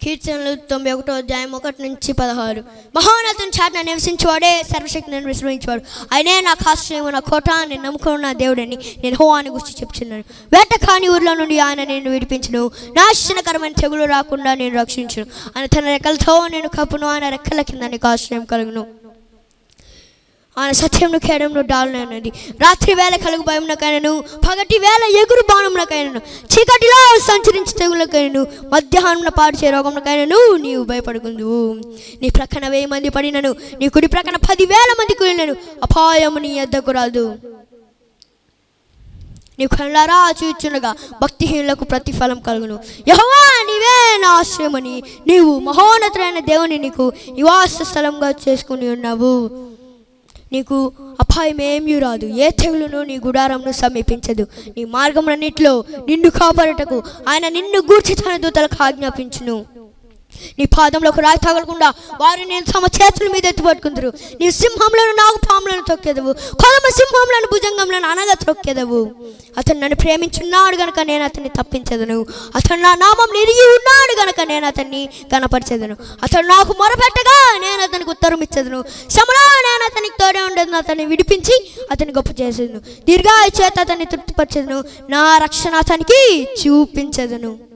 కీర్తనలు తొంభై ఒకటో అధ్యాయం ఒకటి నుంచి పదహారు మహోన్నతం చాటున నివసించేవాడే సర్వశక్తిని విశ్రమించేవాడు ఆయనే నాకు ఆశ్రయం నా కోట నేను నమ్ముకున్న నా దేవుడని నేను హోవాని గురించి చెప్తున్నాను వేట కాని ఊర్లో నుండి ఆయన నేను విడిపించను నాశనకరమైన తెగులు రాకుండా నేను రక్షించును ఆయన తన రెక్కలతో నేను కప్పును ఆయన రెక్కల కింద నీకు ఆశ్రయం కలుగును ఆయన సత్యంను కేడంలో డాలనది రాత్రి వేళ కలుగు భయమునకైనను పగటి వేళ ఎగురు బాణమునకైనను చీకటిలో సంచరించి తెగులకైనను మధ్యాహ్నం పాడు చే రోగమునకైనను నీవు భయపడుకుందు నీ ప్రక్కన వెయ్యి మంది పడినను నీ కుడి ప్రక్కన పదివేల మంది కూలినను అపాయము నీ ఎద్దకు రాదు నీవు కళ్ళారా చూచుండగా భక్తిహీనులకు ప్రతిఫలం కలుగును యహోవా నీవే నా ఆశ్రయమని నీవు మహోన్నతులైన దేవుని నీకు నివాస స్థలంగా చేసుకుని ఉన్నావు నీకు అపాయం ఏమీ రాదు ఏ తెగులును నీ గుడారంను సమీపించదు నీ మార్గములన్నిటిలో నిన్ను కాపాడుటకు ఆయన నిన్ను గూర్చి తన దూతలకు ఆజ్ఞాపించును నీ పాదంలోకి రాయి తగలకుండా వారు నేను తమ చేతుల మీద ఎత్తుపట్టుకుందరు నీ సింహంలను నాగు పాములను తొక్కెదవు కొలమ సింహంలను భుజంగంలను అనగా తొక్కెదవు అతను నన్ను ప్రేమించున్నాడు గనక నేను అతన్ని తప్పించదను అతను నా నామం నిరిగి ఉన్నాడు గనక నేను అతన్ని కనపరచెదను అతడు నాకు మొరపెట్టగా నేను అతనికి ఉత్తరం ఇచ్చేదను శ్రమలో నేను అతనికి తోడే ఉండేది అతన్ని విడిపించి అతన్ని గొప్ప చేసేదను దీర్ఘాయు చేత అతన్ని తృప్తిపరచెదను నా రక్షణ అతనికి చూపించదను